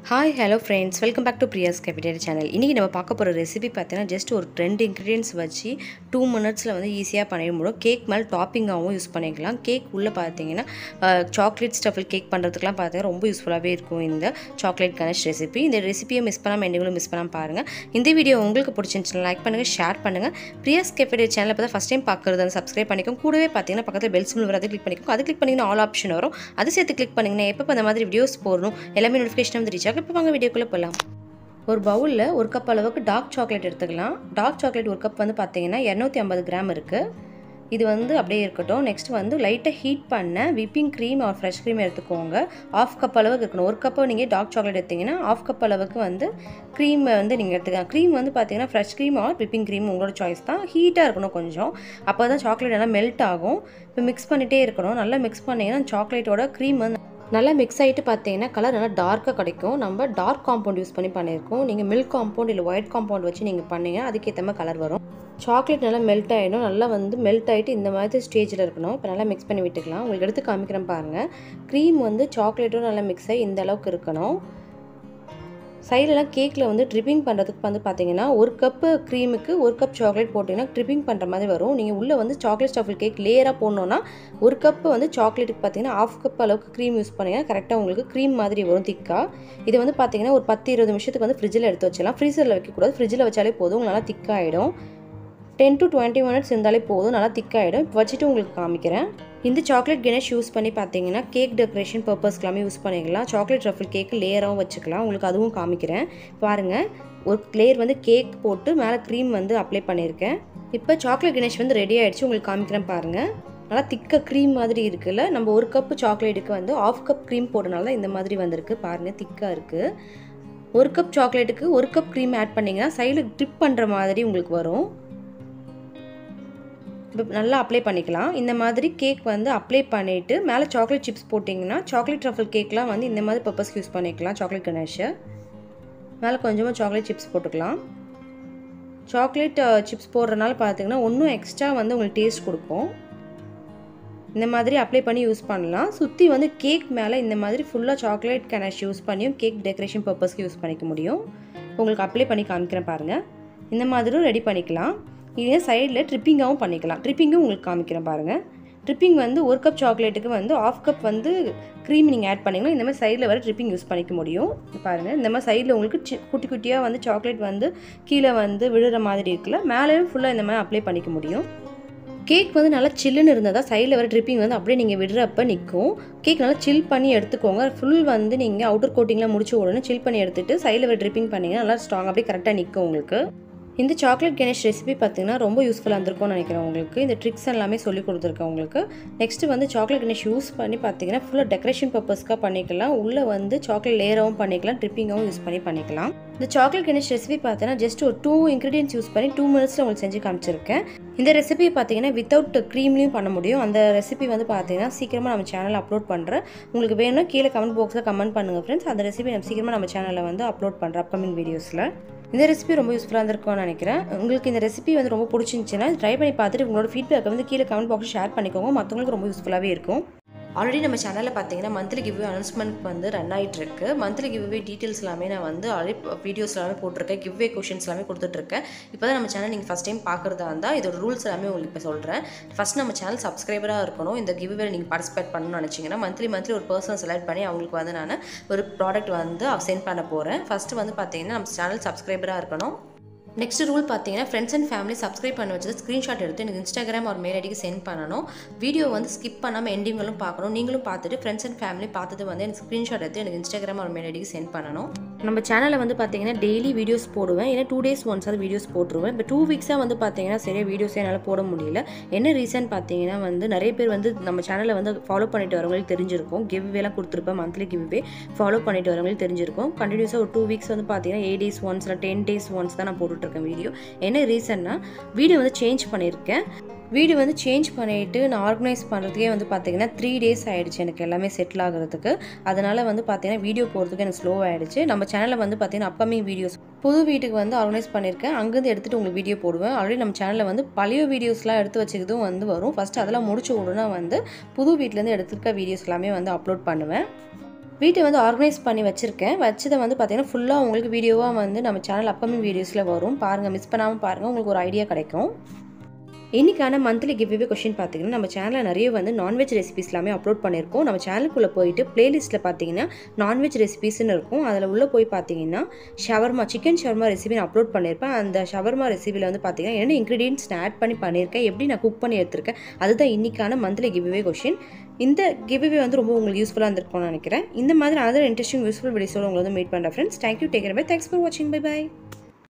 hi hello friends welcome back to Priya's capital channel இன்றைக்கி நம்ம பார்க்க போகிற ரெசிபி பார்த்தீங்கன்னா ஜஸ்ட் ஒரு ரெண்டு இன்க்ரீடியன்ஸ் வச்சு டூ மினிட்ஸில் வந்து ஈஸியாக பண்ணிட முடியும் கேக் மேலே டாப்பிங்காகவும் யூஸ் பண்ணிக்கலாம் கேக் உள்ளே பார்த்தீங்கன்னா சாக்லேட் ஸ்டஃபில் கேக் பண்ணுறதுக்குலாம் பார்த்தீங்கன்னா ரொம்ப யூஸ்ஃபுல்லாகவே இருக்கும் இந்த சாக்லேட் கனெக்ட் ரெசிபி இந்த ரெசிபியை மிஸ் பண்ணாமல் எண்டுகளும் மிஸ் பண்ணாமல் பாருங்கள் இந்த வீடியோ உங்களுக்கு பிடிச்சிருந்துச்சுன்னா லைக் பண்ணுங்கள் ஷேர் பண்ணுங்கள் பிரியாஸ் கேபிட்டல் சேனலை பார்த்தா ஃபஸ்ட் டைம் பார்க்குறது வந்து சப்ஸ்கிரைப் பண்ணிக்கோங்க கூடவே பார்த்தீங்கன்னா பக்கத்தில் பெல் சிம்பிள் வரது கிளிக் பண்ணிக்கோங்க அது கிளிக் பண்ணிங்கன்னா ஆல் ஆப்ஷன் வரும் அது சேர்த்து கிளிக் பண்ணிங்கன்னா எப்போ அந்த மாதிரி வீடியோஸ் போடணும் எல்லாமே நோட்டிஃபிகேஷன் வந்து ரீச் ஆகும் இப்போ வாங்க வீடியோக்குள்ளே போகலாம் ஒரு பவுலில் ஒரு கப் அளவுக்கு டார்க் சாக்லேட் எடுத்துக்கலாம் டார்க் சாக்லேட் ஒரு கப் வந்து பார்த்தீங்கன்னா இரநூத்தி ஐம்பது கிராம் இருக்குது இது வந்து அப்படியே இருக்கட்டும் நெக்ஸ்ட் வந்து லைட்டாக ஹீட் பண்ண whipping cream or fresh cream எடுத்துக்கோங்க ஆஃப் கப் அளவுக்கு இருக்கணும் ஒரு கப்பை நீங்கள் டார்க் சாக்லேட் எடுத்தீங்கன்னா ஆஃப் கப் அளவுக்கு வந்து க்ரீம் வந்து நீங்கள் எடுத்துக்கலாம் க்ரீம் வந்து பார்த்தீங்கன்னா fresh cream or whipping cream உங்களோட சாய்ஸ் தான் ஹீட்டாக இருக்கணும் கொஞ்சம் அப்போ தான் சாக்லேட் நல்லா மெல்ட் ஆகும் இப்போ மிக்ஸ் பண்ணிகிட்டே இருக்கணும் நல்லா மிக்ஸ் பண்ணிங்கன்னா சாக்லேட்டோட க்ரீம் வந்து நல்லா மிக்ஸ் ஆகிட்டு பார்த்தீங்கன்னா கலர் நல்லா டார்க்காக கிடைக்கும் நம்ம டார்க் காம்பவுண்ட் யூஸ் பண்ணி பண்ணியிருக்கோம் நீங்கள் மில்க் காம்பவுண்ட் இல்லை ஒயிட் காம்பவுண்ட் வச்சு நீங்கள் பண்ணீங்க அதுக்கேற்ற மாதிரி கலர் வரும் சாக்லேட் நல்லா மெல்ட் ஆகிடும் நல்லா வந்து மெல்ட் ஆகிட்டு இந்த மாதிரி ஸ்டேஜில் இருக்கணும் இப்போ நல்லா மிக்ஸ் பண்ணி விட்டுக்கலாம் உங்களுக்கு எடுத்து காமிக்கிறேன் பாருங்கள் க்ரீம் வந்து சாக்லேட்டும் நல்லா மிக்ஸ் ஆகி இந்த அளவுக்கு இருக்கணும் சைடெல்லாம் கேக்கில் வந்து ட்ரிப்பிங் பண்ணுறதுக்கு வந்து பார்த்தீங்கன்னா ஒரு கப்பு க்ரீமுக்கு ஒரு கப் சாக்லேட் போட்டிங்கன்னா ட்ரிப்பிங் பண்ணுற மாதிரி வரும் நீங்கள் உள்ளே வந்து சாக்லேட் ஸ்டஃபில் கேக் லேயராக போடணுன்னா ஒரு கப்பு வந்து சாக்லேட்டுக்கு பார்த்தீங்கன்னா ஆஃப் கப் அளவுக்கு க்ரீம் யூஸ் பண்ணிங்கன்னா கரெக்டாக உங்களுக்கு க்ரீம் மாதிரி வரும் திக்காக இது வந்து பார்த்தீங்கன்னா ஒரு பத்து இருபது நிமிஷத்துக்கு வந்து ஃப்ரிட்ஜில் எடுத்து வச்சலாம் ஃப்ரீசரில் வைக்கக்கூடாது ஃப்ரிட்ஜில் வச்சாலே போதும் நல்லா திக்காகிடும் டென் டு டுவெண்ட்டி மினிட்ஸ் இருந்தாலே போதும் நல்லா திக்காகிடும் இப்போ வச்சுட்டு உங்களுக்கு காமிக்கிறேன் இந்த சாக்லேட் கணேஷ் யூஸ் பண்ணி பார்த்தீங்கன்னா கேக் டெக்கரேஷன் பர்பஸ்க்கெல்லாமே யூஸ் பண்ணிக்கலாம் சாக்லேட் ரஃபில் கேக்கு லேயராகவும் வச்சுக்கலாம் உங்களுக்கு அதுவும் காமிக்கிறேன் பாருங்கள் ஒரு லேயர் வந்து கேக் போட்டு மேலே க்ரீம் வந்து அப்ளை பண்ணியிருக்கேன் இப்போ சாக்லேட் கணேஷ் வந்து ரெடி ஆகிடுச்சு உங்களுக்கு காமிக்கிறேன் பாருங்கள் நல்லா திக்க க்ரீம் மாதிரி இருக்குல்ல நம்ம ஒரு கப்பு சாக்லேட்டுக்கு வந்து ஆஃப் கப் க்ரீம் போட்டனால தான் இந்த மாதிரி வந்திருக்கு பாருங்கள் திக்காக இருக்குது ஒரு கப் சாக்லேட்டுக்கு ஒரு கப் க்ரீம் ஆட் பண்ணிங்கன்னா சைடில் ட்ரிப் பண்ணுற மாதிரி உங்களுக்கு வரும் இப்போ நல்லா அப்ளை பண்ணிக்கலாம் இந்த மாதிரி கேக் வந்து அப்ளை பண்ணிவிட்டு மேலே சாக்லேட் சிப்ஸ் போட்டிங்கன்னா சாக்லேட் ட்ரஃபிள் கேக்லாம் வந்து இந்த மாதிரி பர்பஸ்க்கு யூஸ் பண்ணிக்கலாம் சாக்லேட் கணேஷை மேலே கொஞ்சமாக சாக்லேட் சிப்ஸ் போட்டுக்கலாம் சாக்லேட் சிப்ஸ் போடுறதுனால பார்த்தீங்கன்னா இன்னும் எக்ஸ்ட்ரா வந்து உங்களுக்கு டேஸ்ட் கொடுக்கும் இந்த மாதிரி அப்ளை பண்ணி யூஸ் பண்ணலாம் சுற்றி வந்து கேக் மேலே இந்த மாதிரி ஃபுல்லாக சாக்லேட் கனஷ் யூஸ் பண்ணியும் கேக் டெக்கரேஷன் பர்பஸ்க்கு யூஸ் பண்ணிக்க முடியும் உங்களுக்கு அப்ளை பண்ணி காமிக்கிறேன் பாருங்கள் இந்த மாதிரியும் ரெடி பண்ணிக்கலாம் இதே சைடில் ட்ரிப்பிங்காகவும் பண்ணிக்கலாம் ட்ரிப்பிங்கும் உங்களுக்கு காமிக்கிறேன் பாருங்கள் ட்ரிப்பிங் வந்து ஒரு கப் சாக்லேட்டுக்கு வந்து ஆஃப் கப் வந்து க்ரீம் நீங்கள் ஆட் பண்ணிங்கன்னா இந்த மாதிரி சைடில் வர ட்ரிப்பிங் யூஸ் பண்ணிக்க முடியும் பாருங்கள் இந்த மாதிரி சைடில் உங்களுக்கு சி குட்டி குட்டியாக வந்து சாக்லேட் வந்து கீழே வந்து விழுற மாதிரி இருக்குல்ல மேலேயும் ஃபுல்லாக இந்த மாதிரி அப்ளை பண்ணிக்க முடியும் கேக் வந்து நல்லா சில்லுன்னு இருந்தால் தான் சைடில் வர ட்ரிப்பிங் வந்து அப்படியே நீங்கள் விடுறப்ப நிற்கும் கேக் நல்லா சில் பண்ணி எடுத்துக்கோங்க ஃபுல் வந்து நீங்கள் அவுட்டர் கோட்டிங்லாம் முடிச்சு உடனே சில் பண்ணி எடுத்துகிட்டு சைடில் வர ட்ரிப்பிங் பண்ணிங்கன்னா நல்லா ஸ்ட்ராங் அப்படியே கரெக்டாக நிற்கும் உங்களுக்கு இந்த சாக்லேட் கணேஷ் ரெசிபி பார்த்தீங்கன்னா ரொம்ப யூஸ்ஃபுல்லாக இருந்திருக்கும்னு நினைக்கிறேன் உங்களுக்கு இந்த ட்ரிக்ஸ் எல்லாமே சொல்லி கொடுத்துருக்கேன் உங்களுக்கு நெக்ஸ்ட்டு வந்து சாக்லேட் கணேஷ் யூஸ் பண்ணி பார்த்தீங்கன்னா ஃபுல்லாக டெக்கரேஷன் பர்பஸ்க்காக பண்ணிக்கலாம் உள்ளே வந்து சாக்லேட் லேயராகவும் பண்ணிக்கலாம் ட்ரிப்பிங்காகவும் யூஸ் பண்ணி பண்ணிக்கலாம் இந்த சாக்லேட் கணேஷ் ரெசிபி பார்த்தீங்கன்னா ஜஸ்ட் ஒரு டூ இன்க்ரீடியன்ஸ் யூஸ் பண்ணி டூ மினிட்ஸில் உங்களுக்கு செஞ்சு காமிச்சிருக்கேன் இந்த ரெசிபி பார்த்தீங்கன்னா வித்தவுட் க்ரீம்லையும் பண்ண முடியும் அந்த ரெசிபி வந்து பார்த்தீங்கன்னா சீக்கிரமாக நம்ம சேனலில் அப்லோட் பண்ணுறேன் உங்களுக்கு வேணும்னா கீழே கமெண்ட் பாக்ஸில் கமெண்ட் பண்ணுங்கள் ஃப்ரெண்ட்ஸ் அந்த ரெசிபி நம்ம சீக்கிரமாக நம்ம சேனலில் வந்து அப்லோட் பண்ணுறேன் அப்கமிங் வீடியோஸில் இந்த ரெசிபி ரொம்ப யூஸ்ஃபுல்லாக இருந்திருக்கும்னு நினைக்கிறேன் உங்களுக்கு இந்த ரெசிபி வந்து ரொம்ப பிடிச்சிருந்துச்சுன்னா ட்ரை பண்ணி பார்த்துட்டு உங்களோட ஃபீட்பேக்கை வந்து கீழே கமெண்ட் பாக்ஸ் ஷேர் பண்ணிக்கோங்க மற்றவங்களுக்கு ரொம்ப யூஸ்ஃபுல்லாகவே இருக்கும் ஆல்ரெடி நம்ம சேனலில் பார்த்தீங்கன்னா மந்த்லி கிவ்வே அனௌன்ஸ்மெண்ட் வந்து ரன் ஆகிட்டு இருக்கு மந்த்லி கிவ்வே டீட்டெயில்ஸ் எல்லாமே நான் வந்து ஆல்ரெடி வீடியோஸ் எல்லாமே போட்டிருக்கேன் கிவ்வே கொஷின்ஸ் எல்லாமே கொடுத்துட்ருக்கேன் இப்போ தான் நம்ம சேனல் நீங்கள் ஃபஸ்ட் டைம் பார்க்குறதா இருந்தால் இதோட ரூல்ஸ் எல்லாமே உங்களுக்கு இப்போ சொல்கிறேன் ஃபஸ்ட் நம்ம சேனல் சப்ஸ்கிரைபராக இருக்கணும் இந்த கிவ்வே நீங்கள் பார்ட்டிசிபேட் பண்ணணும்னு நினச்சிங்கன்னா மந்த்லி மந்த்லி ஒரு பர்சன் செலக்ட் பண்ணி அவங்களுக்கு வந்து நான் ஒரு ப்ராடக்ட் வந்து சென்ட் பண்ண போகிறேன் ஃபஸ்ட்டு வந்து பார்த்தீங்கன்னா நம்ம சேனல் சப்ஸ்கிரைபராக இருக்கணும் நெக்ஸ்ட் ரூல் பார்த்தீங்கன்னா ஃப்ரெண்ட்ஸ் அண்ட் ஃபேமிலி சப்ஸ்கிரைப் பண்ண வச்சது ஸ்க்ரீன்ஷாட் எடுத்து எனக்கு இன்ஸ்டாகிராம் ஒரு மெயில் ஐடிக்கு சென்ட் பண்ணணும் வீடியோ வந்து ஸ்கிப் பண்ணாமல் எண்டிங்களும் பார்க்கணும் நீங்களும் பார்த்துட்டு ஃப்ரெண்ட்ஸ் அண்ட் ஃபேமிலி பார்த்துட்டு வந்து எனக்கு ஸ்க்ரீன்ஷாட் எடுத்து எனக்கு இன்ஸ்டாகிராம் ஒரு மெயில் ஐடிக்கு சென்ட் பண்ணணும் நம்ம சேனலில் வந்து பார்த்தீங்கன்னா டெய்லி வீடியோஸ் போடுவேன் ஏன்னா டூ டேஸ் ஒன்ஸ் அது வீடியோஸ் போட்டுருவேன் இப்போ டூ வீக்ஸாக வந்து பார்த்தீங்கன்னா சரியாக வீடியோஸ் என்னால் போட முடியல என்ன ரீசன் பார்த்தீங்கன்னா வந்து நிறைய பேர் வந்து நம்ம சேனலை வந்து ஃபாலோ பண்ணிட்டு வரவங்களுக்கு தெரிஞ்சிருக்கும் கிவ்வேலாம் கொடுத்துருப்பேன் மந்த்லி கிவ்வே ஃபாலோ பண்ணிட்டு வரவங்களுக்கு தெரிஞ்சிருக்கும் கண்டினியூஸாக ஒரு டூ வீக்ஸ் வந்து பார்த்தீங்கன்னா எயிட் டேஸ் ஒன்ஸ் இல்லை டென் டேஸ் ஒன்ஸ் தான் நான் போட்டுட்ருக்கேன் வீடியோ என்ன ரீசன்னா வீடியோ வந்து சேஞ்ச் பண்ணியிருக்கேன் வீடு வந்து சேஞ்ச் பண்ணிவிட்டு நான் ஆர்கனைஸ் பண்ணுறதுக்கே வந்து பார்த்தீங்கன்னா த்ரீ டேஸ் ஆகிடுச்சு எனக்கு எல்லாமே செட்டில் ஆகிறதுக்கு அதனால் வந்து பார்த்தீங்கன்னா வீடியோ போகிறதுக்கு எனக்கு ஸ்லோ ஆகிடுச்சு நம்ம சேனலில் வந்து பார்த்தீங்கன்னா அப்கமிங் வீடியோஸ் புது வீட்டுக்கு வந்து ஆர்கனைஸ் பண்ணியிருக்கேன் அங்கேருந்து எடுத்துகிட்டு உங்களுக்கு வீடியோ போடுவேன் ஆல்ரெடி நம்ம சேனலில் வந்து பழைய வீடியோஸ்லாம் எடுத்து வச்சுக்கிறதும் வந்து வரும் ஃபஸ்ட்டு அதெல்லாம் முடிச்ச உடனே வந்து புது வீட்டிலேருந்து எடுத்துருக்க வீடியோஸ் எல்லாமே வந்து அப்லோட் பண்ணுவேன் வீட்டை வந்து ஆர்கனைஸ் பண்ணி வச்சுருக்கேன் வச்சதை வந்து பார்த்தீங்கன்னா ஃபுல்லாக உங்களுக்கு வீடியோவாக வந்து நம்ம சேனல் அப்கமிங் வீடியோஸில் வரும் பாருங்கள் மிஸ் பண்ணாமல் பாருங்கள் உங்களுக்கு ஒரு ஐடியா கிடைக்கும் இன்றைக்கான மந்த்லி கிவ்வே கொஷின் பார்த்தீங்கன்னா நம்ம சேனலில் நிறைய வந்து நான்வெஜ் ரெசிபிஸ் எல்லாமே அப்லோட் பண்ணியிருக்கோம் நம்ம சேனலுக்குள்ளே போயிட்டு பிளேலிஸ்ட்டில் பார்த்தீங்கன்னா நான்வெஜ் ரெசிபிஸ்னு இருக்கும் அதில் உள்ளே போய் பார்த்தீங்கன்னா ஷவர்மா சிக்கன் ஷவர்மா ரெசிபி நான் அப்லோட் பண்ணியிருப்பேன் அந்த ஷவர்மா ரெசிபியில் வந்து பார்த்தீங்கன்னா என்ன இன்க்ரீடியன்ஸ் நான் ஆட் பண்ணி பண்ணியிருக்கேன் எப்படி நான் குக் பண்ணி எடுத்திருக்கேன் அதுதான் இன்றைக்கான மந்த்லி கிவ்வே கொஷின் இந்த கிவ்வே வந்து ரொம்ப உங்களுக்கு யூஸ்ஃபுல்லாக இருந்திருக்கும்னு நினைக்கிறேன் இந்த மாதிரி அதர் இன்ட்ரெஸ்டிங் யூஸ்ஃபுல் வீடியோஸோட உங்களை வந்து மீட் பண்ணுறேன் friends thank you take bye thanks for வாட்சிங் பை பை